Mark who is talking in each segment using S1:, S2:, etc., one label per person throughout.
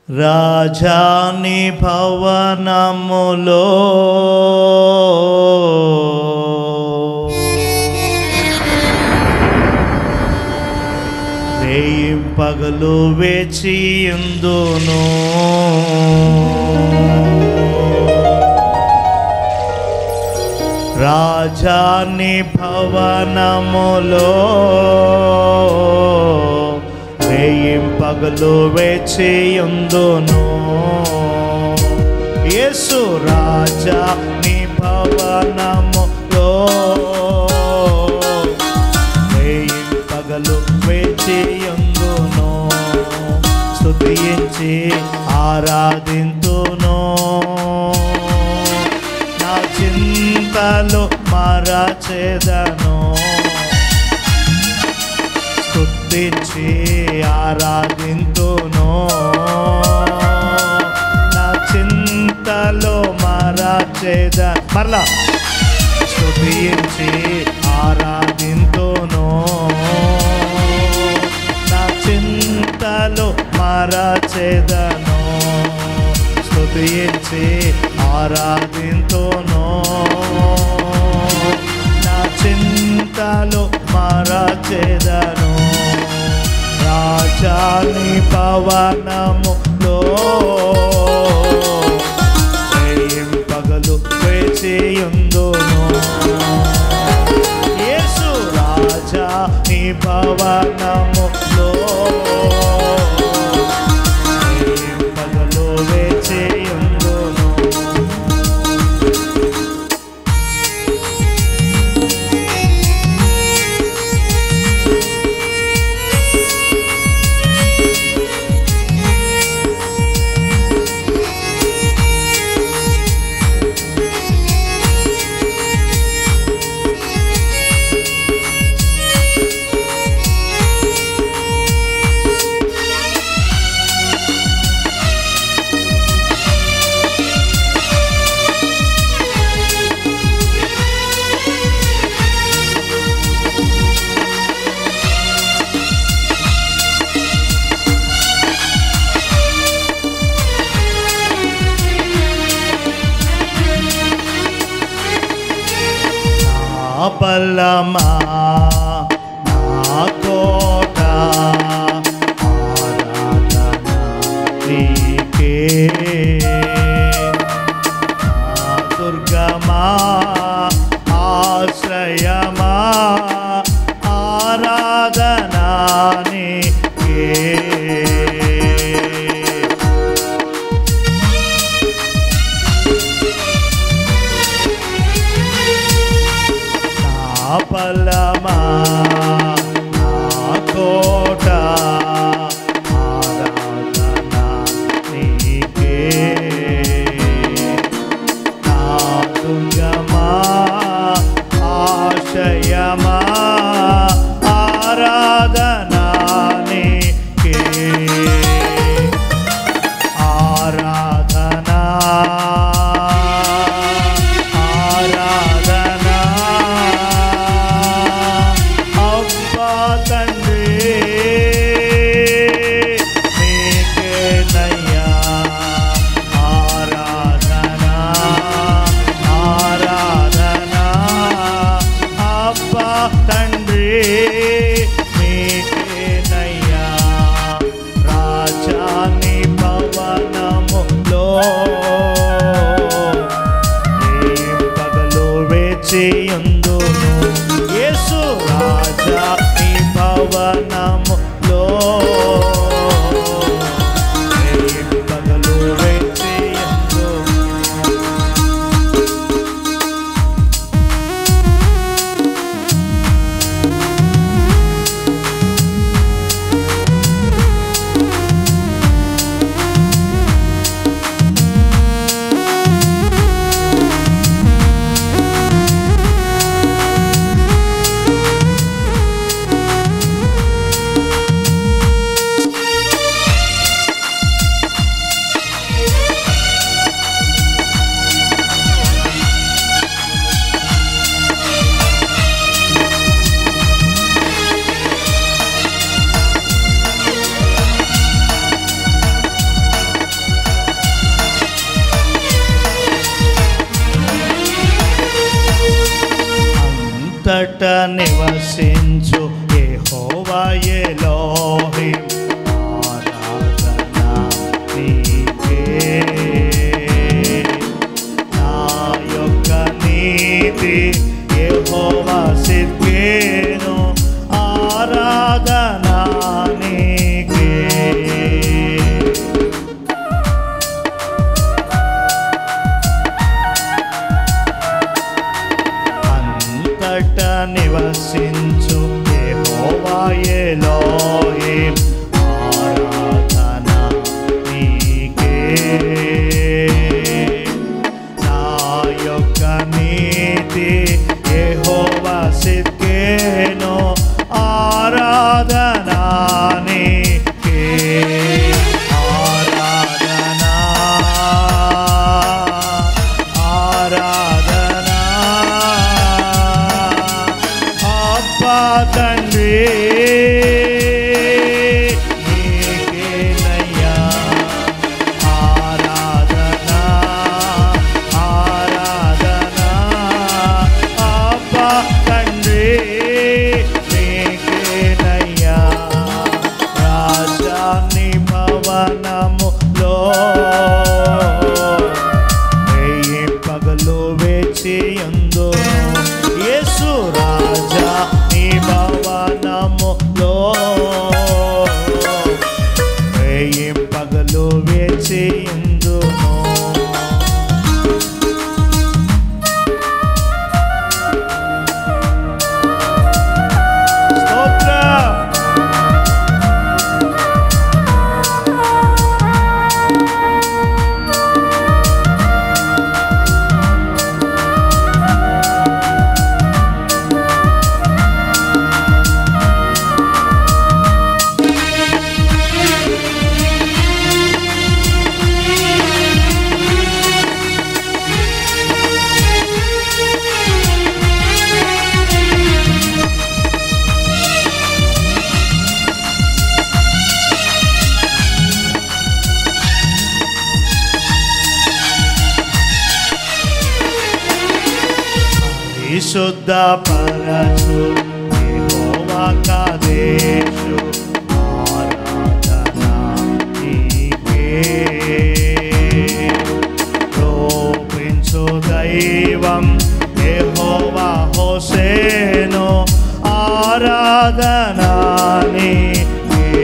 S1: రాజాని భవనములో రేయిం పగలు వేచియుందును రాజాని భవనములో రేయిం పగలు వేచియుందును యేసు రాజా నీ భవనములో రేయిం పగలు వేచియుందును స్తుతించి ఆరాధింతును నా చింతలు మరచెదను స్తుతించి ఆరాధింతును నా చింతలు మరచెద మరలా స్తుతించి ఆరాధింతును నా చింతలు మరచెదను స్తుతించి ఆరాధింతును నా చింతలు మరచెదను రాజాని పవనములో రేయిం పగలు వేచియుందును యేసు రాజా నీ భవనములో రేయిం పగలు వేచియుందును నా బలమా నా కోట ఆరాధన నీకే నా దుర్గమా ఆశ్రయమా ఆరాధన నీకే నా బలమా నా కోట ఆరాధన నీకే అంతట నివసించు యెహోవా ఎలోహిం ఆరాధన నీకే నా యొక్క నీతి యెహోవా సిద్కేను ఆరాధన నీకే అంతట నివసించు యెహోవా ఎలోహిం ఆరాధన నీకే నా యొక్క నీతి యెహోవా సిద్కేను ఆరాధన నీకే ఆరాధన ఆరాధన అబ్బా తండ్రి నీకేనయ్యా ఆరాధన ఆరాధన అబ్బా తండ్రి నీకేనయ్యా రాజాని భవనములో వెయ్యి పగలు వేచి ఉందును యేసు రాజా నీ భవనములో వెయ్యి పగలు వేచి ఉందును స్తోత్రం పరిశుద్ధ పరచు యెహోవా కాదేశు ఆరాధన నీకే రోపించు దైవం యెహోవా హోసేను ఆరాధన నీకే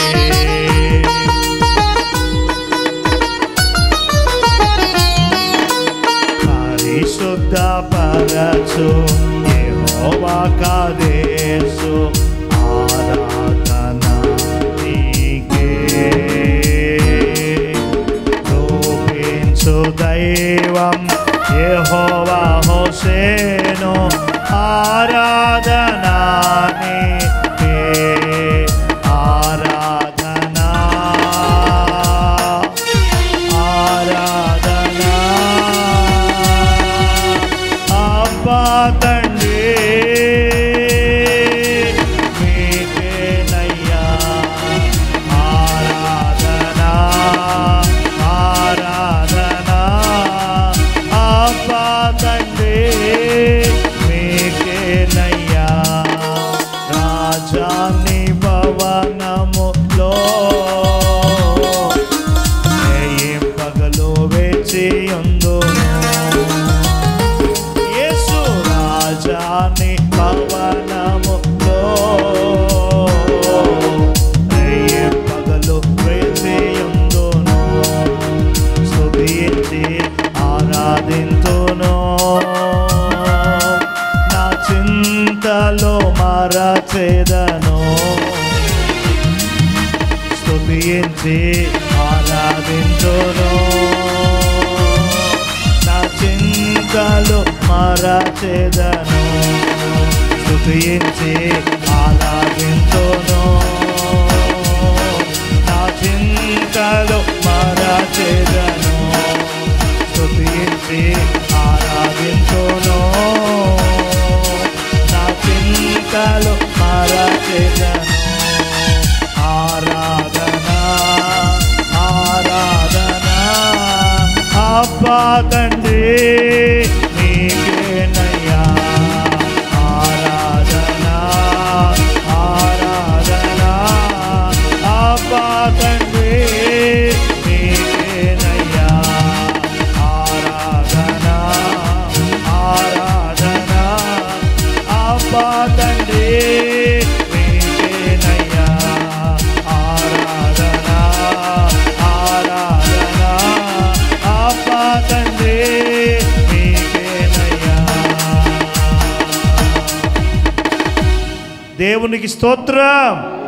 S1: పరిశుద్ధ పరచు యెహోవా కాదేశు ఆరాధన నీకే రూపించు దైవం యెహోవా హోసేను ఆరాధన నీకే ఆరాధన ఆరాధన అబ్బా తండ్రి మీకేనయ్యా ఆరాధన ఆరాధన అబ్బా తండ్రి మీకేనయ్యా రాజాని భవనములో ఏం పగలు వేచి ఉందును యేసు రాజాని భవనములో ఏం పగలు వేచి ఉందును స్తుతించి ఆరాధింతును నా చింతలో మరచెదను స్తుతించి ఆరాధించును నా చింతలు మరచెదను స్తుతించి ఆరాధించును నా చింతలు మరచెదను స్తుతించి ఆరాధించును నా చింతలు మరచెదను ఆరాధన ఆరాధన అబ్బా తండ్రి నీకేనయ్యా ఆరాధన దేవునికి స్తోత్రం